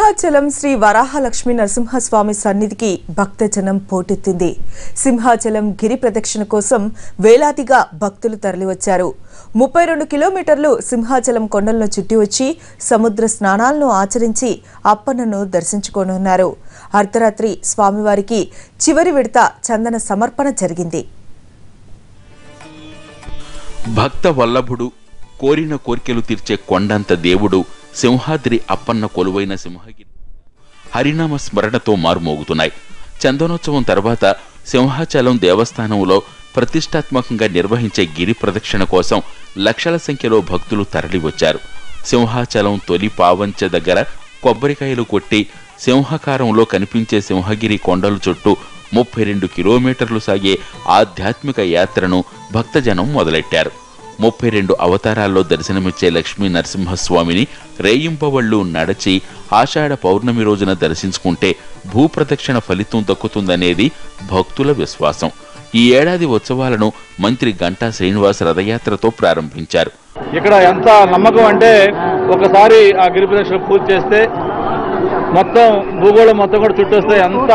సింహాచలం శ్రీ వరాహలక్ష్మి నరసింహస్వామి సన్నిధికి భక్తజనం పోటెత్తింది సింహాచలం గిరి ప్రదక్షిణ కోసం వేలాదిగా భక్తులు తరలివచ్చారు ముప్పై రెండు కిలోమీటర్లు సింహాచలం కొండలను చుట్టి వచ్చి సముద్ర స్నానాలను ఆచరించి అప్పన్నను దర్శించుకోనున్నారు అర్ధరాత్రి స్వామివారికి చివరి విడత చందన సమర్పణ జరిగింది భక్త వల్లభుడు కోరిన కోర్కెలు తీర్చే కొండంత దేవుడు సింహాద్రి అప్పన్న కొలువైన సింహగిరి హరినామ స్మరణతో మారుమోగుతున్నాయి చందనోత్సవం తర్వాత సింహాచలం దేవస్థానంలో ప్రతిష్టాత్మకంగా నిర్వహించే గిరి ప్రదక్షిణ కోసం లక్షల సంఖ్యలో భక్తులు తరలివచ్చారు సింహాచలం తొలి పావంచ దగ్గర కొబ్బరికాయలు కొట్టి సింహకారంలో కనిపించే సింహగిరి కొండల చుట్టూ ముప్పై రెండు కిలోమీటర్లు సాగే ఆధ్యాత్మిక యాత్రను భక్తజనం మొదలెట్టారు ముప్పై రెండు అవతారాల్లో దర్శనమిచ్చే లక్ష్మీ నరసింహస్వామిని రేయింపవళ్ళు నడచి ఆషాఢ పౌర్ణమి రోజున దర్శించుకుంటే భూప్రదక్షిణ ఫలితం దక్కుతుందనేది భక్తుల విశ్వాసం ఈ ఏడాది ఉత్సవాలను మంత్రి గంటా శ్రీనివాస్ రథయాత్రతో ప్రారంభించారు ఇక్కడ ఎంత నమ్మకం అంటే ఒకసారి ఆ గిరి ప్రదక్షిణ పూర్తి చేస్తే మొత్తం భూగోళం మొత్తం కూడా చుట్టొస్తే ఎంత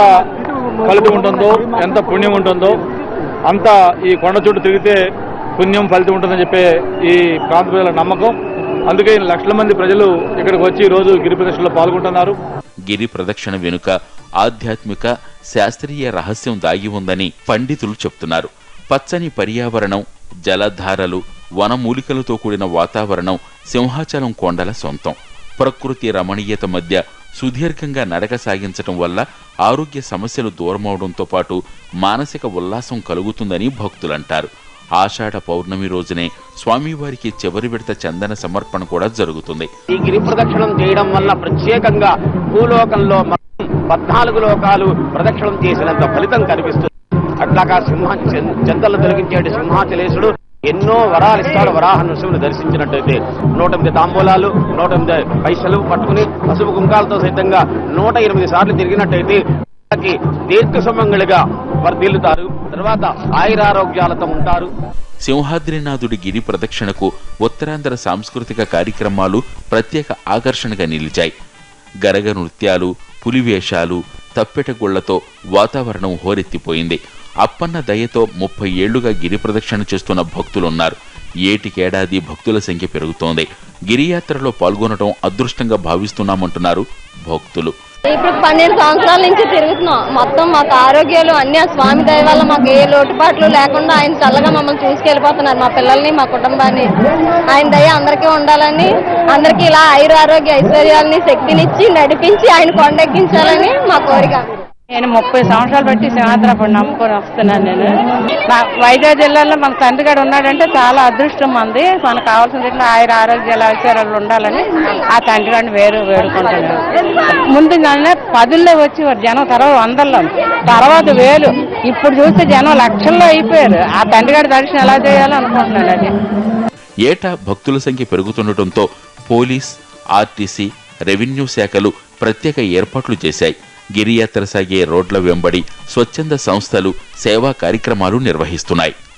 ఫలితం ఉంటుందో ఎంత పుణ్యం ఉంటుందో అంత ఈ కొండ చుట్టూ తిరిగితే పుణ్యం ఫలితం ఉంటుందని చెప్పే ఈ ప్రాంత ప్రజల నమ్మకం అందుకే ఈ లక్షల మంది ప్రజలు ఇక్కడికి వచ్చి ఈ రోజు గిరి ప్రదక్షిణలో పాల్గొంటున్నారు గిరి ప్రదక్షిణ వెనుక ఆధ్యాత్మిక శాస్త్రీయ రహస్యం దాగి ఉందని పండితులు చెప్తున్నారు పచ్చని పర్యావరణం జలధారలు వనమూలికలతో కూడిన వాతావరణం సింహాచలం కొండల సొంతం ప్రకృతి రమణీయత మధ్య సుదీర్ఘంగా నడక సాగించటం వల్ల ఆరోగ్య సమస్యలు దూరమవడంతో పాటు మానసిక ఉల్లాసం కలుగుతుందని భక్తులంటారు ఆషాఢ పౌర్ణమి రోజునే స్వామివారికి చివరి విడత చందన సమర్పణ కూడా జరుగుతుంది ఈ గిరి ప్రదక్షిణం చేయడం వల్ల ప్రత్యేకంగా భూలోకంలో మొత్తం పద్నాలుగు లోకాలు ప్రదక్షిణం చేసినంత ఫలితం కనిపిస్తుంది అట్లాగా సింహ చెం- చెంతలు తొలగించేటి సింహాచలేశుడు ఎన్నో వరాలు ఇస్తాడు వరాహ నృసింహుని దర్శించినట్టయితే నూట ఎనిమిది తాంబూలాలు నూట ఎనిమిది పైసలు పట్టుకుని పసుపు కుంకాలతో సైతంగా నూట ఎనిమిది సార్లు తిరిగినట్టయితే వాళ్ళకి దీర్ఘ సుమంగళిగా వర్ధిల్లుతారు తర్వాత ఆయురారోగ్యాలతో ఉంటారు సింహాద్రినాథుడి గిరి ప్రదక్షిణకు ఉత్తరాంధ్ర సాంస్కృతిక కార్యక్రమాలు ప్రత్యేక ఆకర్షణగా నిలిచాయి గరగ నృత్యాలు పులివేషాలు తప్పెటగుళ్లతో వాతావరణం హోరెత్తిపోయింది అప్పన్న దయతో ముప్పై ఏళ్లుగా గిరి ప్రదక్షిణ చేస్తున్న భక్తులున్నారు ఏటికేడాది భక్తుల సంఖ్య పెరుగుతోంది గిరియాత్రలో పాల్గొనడం అదృష్టంగా భావిస్తున్నామంటున్నారు భక్తులు ఇప్పుడు పన్నెండు సంవత్సరాల నుంచి తిరుగుతున్నాం మొత్తం మాకు ఆరోగ్యాలు అన్ని ఆ స్వామి దయ వల్ల మాకు ఏ లోటుపాట్లు లేకుండా ఆయన చల్లగా మమ్మల్ని చూసుకెళ్ళిపోతున్నారు మా పిల్లల్ని మా కుటుంబాన్ని ఆయన దయ అందరికీ ఉండాలని అందరికీ ఇలా ఆయుర ఆరోగ్య ఐశ్వర్యాలని శక్తినిచ్చి నడిపించి ఆయన కొండెక్కించాలని మా కోరిక నేను ముప్పై సంవత్సరాలు బట్టి సింహాద్రాపుడు నమ్ముకొని వస్తున్నాను నేను నా వైజాగ్ జిల్లాలో మన తండ్రి గారు ఉన్నాడంటే చాలా అదృష్టం మంది మనకు కావాల్సిన ఇట్లా ఆయన ఆరోగ్యాలు ఆచారాలు ఉండాలని ఆ తండ్రి గారిని వేరు వేడుకుంటున్నాను ముందు నన్ను పదుల్లో వచ్చి జనం తర్వాత వందల్లో తర్వాత వేలు ఇప్పుడు చూస్తే జనం లక్షల్లో అయిపోయారు ఆ తండ్రి గారి దర్శనం ఎలా చేయాలో అనుకుంటున్నాను అది ఏటా భక్తుల సంఖ్య పెరుగుతుండటంతో పోలీస్ ఆర్టీసీ రెవెన్యూ శాఖలు ప్రత్యేక ఏర్పాట్లు చేశాయి గిరియాత్ర సాగే రోడ్ల వెంబడి స్వచ్ఛంద సంస్థలు సేవా కార్యక్రమాలు నిర్వహిస్తున్నాయి